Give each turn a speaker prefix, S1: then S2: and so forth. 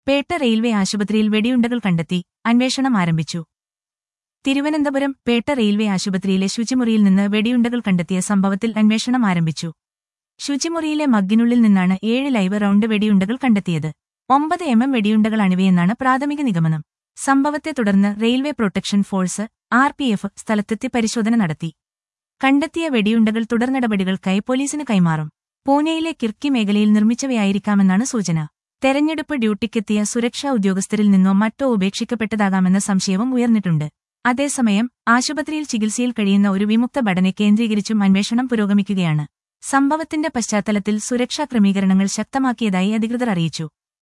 S1: Pettah railway ആശുപത്രിയിൽ വെടിയുണ്ടകൾ കണ്ടെത്തി അന്വേഷണം ആരംഭിച്ചു തിരുവനന്തപുരം പേട്ട റെയിൽവേ ആശുപത്രിയിലെ ശുചിമുറിയിൽ നിന്ന് വെടിയുണ്ടകൾ കണ്ടെത്തിയ സംഭവത്തിൽ അന്വേഷണം ആരംഭിച്ചു ശുചിമുറിയിലെ മഗ്ഗിനുള്ളിൽ നിന്നാണ് ഏഴ് ലൈവ് റൗണ്ട് വെടിയുണ്ടകൾ കണ്ടെത്തിയത് ഒമ്പത് എം എം വെടിയുണ്ടകളാണിവയെന്നാണ് പ്രാഥമിക നിഗമനം സംഭവത്തെ തുടർന്ന് railway protection force R P F സ്ഥലത്തെത്തി പരിശോധന നടത്തി കണ്ടെത്തിയ വെടിയുണ്ടകൾ തുടർ നടപടികൾക്കായി പോലീസിന് കൈമാറും പൂനെയിലെ കിർക്കി മേഖലയിൽ നിർമ്മിച്ചവയായിരിക്കാമെന്നാണ് സൂചന തെരഞ്ഞെടുപ്പ് ഡ്യൂട്ടിക്കെത്തിയ സുരക്ഷാ ഉദ്യോഗസ്ഥരിൽ നിന്നോ മറ്റോ ഉപേക്ഷിക്കപ്പെട്ടതാകാമെന്ന സംശയവും ഉയർന്നിട്ടുണ്ട് അതേസമയം ആശുപത്രിയിൽ ചികിത്സയിൽ കഴിയുന്ന ഒരു വിമുക്ത ഭടനെ കേന്ദ്രീകരിച്ചും അന്വേഷണം പുരോഗമിക്കുകയാണ് സംഭവത്തിന്റെ പശ്ചാത്തലത്തിൽ സുരക്ഷാ ക്രമീകരണങ്ങൾ ശക്തമാക്കിയതായി അധികൃതർ അറിയിച്ചു